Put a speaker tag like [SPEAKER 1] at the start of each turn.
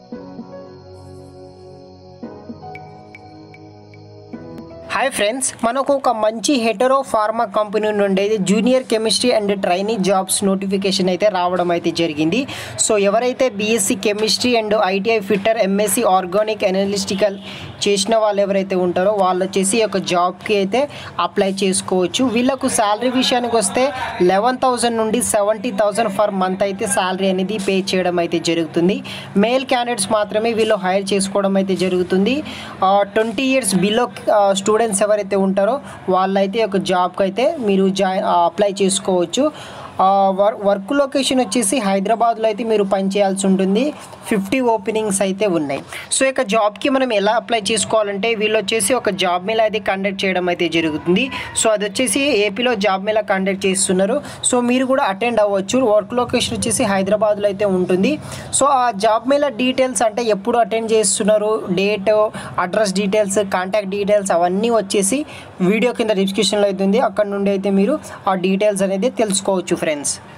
[SPEAKER 1] hi friends మనకు ఒక మంచి హెటరో ఫార్మా కంపెనీ నుండి అయితే junior chemistry and training jobs notification అయితే రావడం అయితే జరిగింది సో ఎవరైతే BSc chemistry and ITI fitter MSc organic analytical చేసిన వాళ్ళు ఎవరైతే ఉంటారో వాళ్ళు వచ్చేసి ఈ యొక్క జాబ్కి అయితే అప్లై చేసుకోవచ్చు వీళ్ళకు శాలరీ విషయానికి వస్తే లెవెన్ థౌసండ్ నుండి సెవెంటీ థౌసండ్ ఫర్ మంత్ అయితే శాలరీ అనేది పే చేయడం అయితే జరుగుతుంది మేల్ క్యాండిడేట్స్ మాత్రమే వీళ్ళు హైర్ చేసుకోవడం అయితే జరుగుతుంది ట్వంటీ ఇయర్స్ బిలో స్టూడెంట్స్ ఎవరైతే ఉంటారో వాళ్ళైతే ఒక జాబ్కి అయితే మీరు జాయిన్ అప్లై చేసుకోవచ్చు వర్క్ వర్క్ లొకేషన్ వచ్చేసి హైదరాబాద్లో అయితే మీరు పనిచేయాల్సి ఉంటుంది ఫిఫ్టీ ఓపెనింగ్స్ అయితే ఉన్నాయి సో ఇక జాబ్కి మనం ఎలా అప్లై చేసుకోవాలంటే వీళ్ళు వచ్చేసి ఒక జాబ్ మేళ అయితే కండక్ట్ చేయడం అయితే జరుగుతుంది సో అది వచ్చేసి ఏపీలో జాబ్ మేళ కండక్ట్ చేస్తున్నారు సో మీరు కూడా అటెండ్ అవ్వచ్చు వర్క్ లొకేషన్ వచ్చేసి హైదరాబాద్లో అయితే ఉంటుంది సో ఆ జాబ్ మేళ డీటెయిల్స్ అంటే ఎప్పుడు అటెండ్ చేస్తున్నారు date address details contact details అవన్నీ వచ్చేసి వీడియో కింద డిస్క్రిప్షన్లో అయితే ఉంది అక్కడ నుండి అయితే మీరు ఆ డీటెయిల్స్ అనేది తెలుసుకోవచ్చు ఫ్రెండ్స్